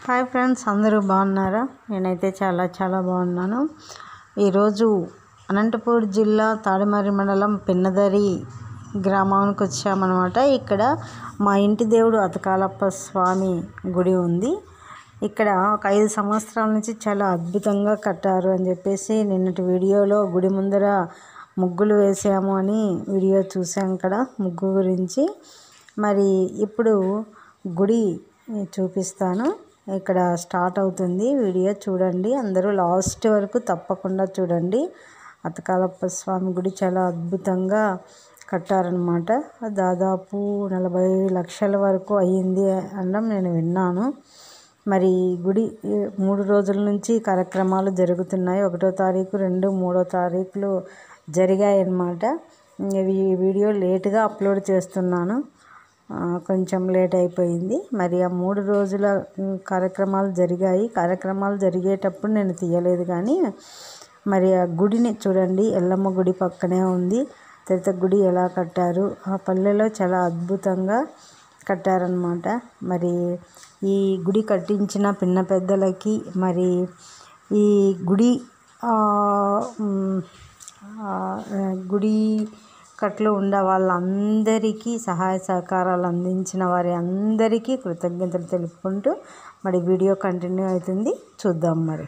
hi friends అందరూ బాగున్నారా నేనైతే చాలా చాలా బాగున్నాను ఈరోజు అనంతపూర్ జిల్లా తాడిమర్రి మండలం పిన్నదరి గ్రామానికి వచ్చామన్నమాట ఇక్కడ మా ఇంటి దేవుడు అతకాలప్ప స్వామి గుడి ఉంది ఇక్కడ ఒక ఐదు సంవత్సరాల నుంచి చాలా అద్భుతంగా కట్టారు అని చెప్పేసి నిన్నటి వీడియోలో గుడి ముందర ముగ్గులు వేసాము అని వీడియో చూసాం ఇక్కడ ముగ్గు గురించి మరి ఇప్పుడు గుడి చూపిస్తాను ఇక్కడ స్టార్ట్ అవుతుంది వీడియో చూడండి అందరూ లాస్ట్ వరకు తప్పకుండా చూడండి అతకాలప్ప స్వామి గుడి చాలా అద్భుతంగా కట్టారనమాట దాదాపు నలభై లక్షల వరకు అయ్యింది అనడం నేను విన్నాను మరి గుడి మూడు రోజుల నుంచి కార్యక్రమాలు జరుగుతున్నాయి ఒకటో తారీఖు రెండు మూడో తారీఖులు జరిగాయి అన్నమాట ఇవి వీడియో లేట్గా అప్లోడ్ చేస్తున్నాను కొంచెం లేట్ అయిపోయింది మరి ఆ మూడు రోజుల కార్యక్రమాలు జరిగాయి కార్యక్రమాలు జరిగేటప్పుడు నేను తీయలేదు కానీ మరి ఆ గుడిని చూడండి ఎల్లమ్మ గుడి పక్కనే ఉంది తిరుత గుడి ఎలా కట్టారు ఆ పల్లెలో చాలా అద్భుతంగా కట్టారనమాట మరి ఈ గుడి కట్టించిన పిన్న పెద్దలకి మరి ఈ గుడి గుడి కట్లో ఉండే వాళ్ళందరికీ సహాయ సహకారాలు అందించిన వారి అందరికీ కృతజ్ఞతలు తెలుపుకుంటూ మరి వీడియో కంటిన్యూ అవుతుంది చూద్దాం మరి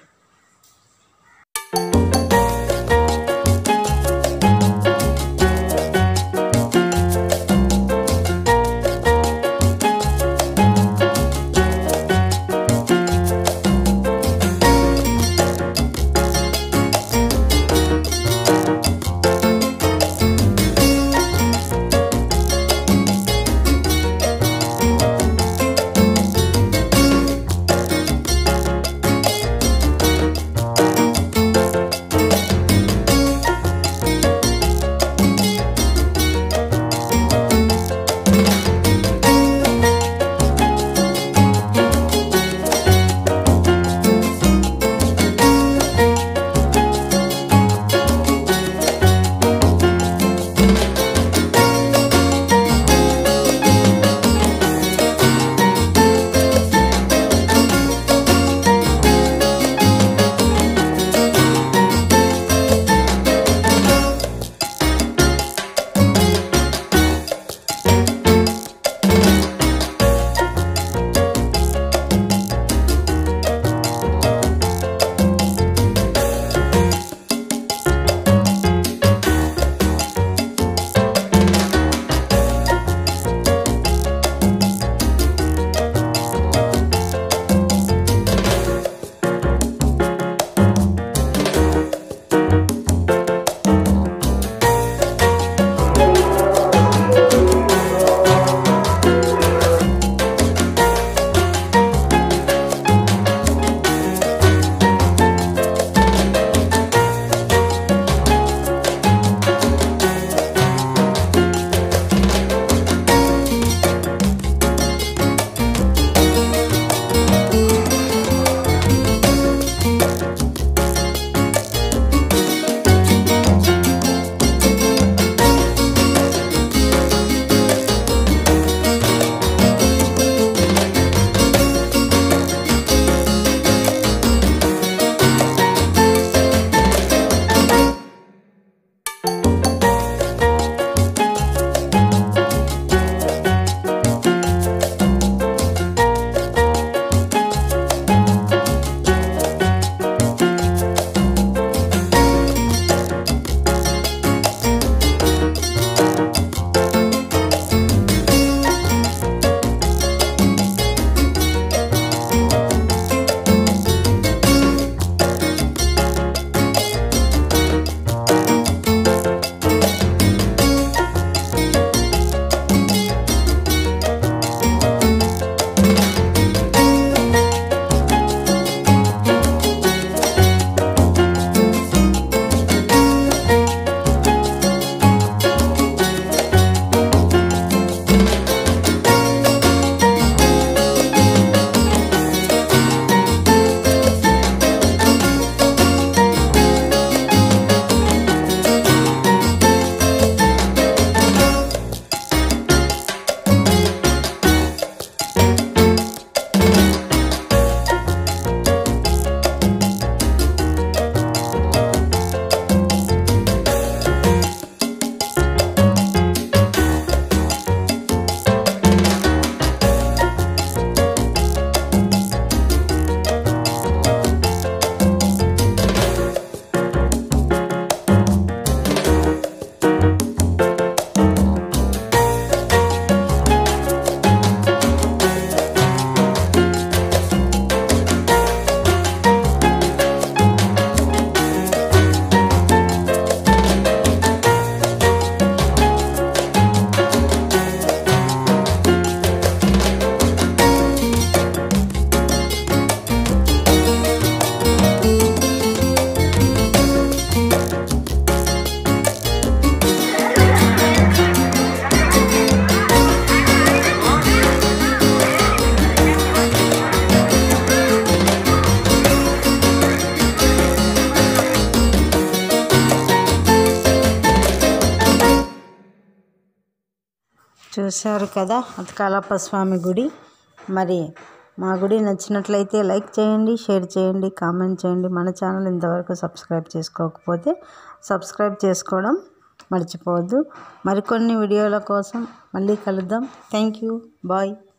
చూశారు కదా అతకాలప్ప స్వామి గుడి మరి మా గుడి నచ్చినట్లయితే లైక్ చేయండి షేర్ చేయండి కామెంట్ చేయండి మన ఛానల్ ఇంతవరకు సబ్స్క్రైబ్ చేసుకోకపోతే సబ్స్క్రైబ్ చేసుకోవడం మర్చిపోవద్దు మరికొన్ని వీడియోల కోసం మళ్ళీ కలుద్దాం థ్యాంక్ యూ బాయ్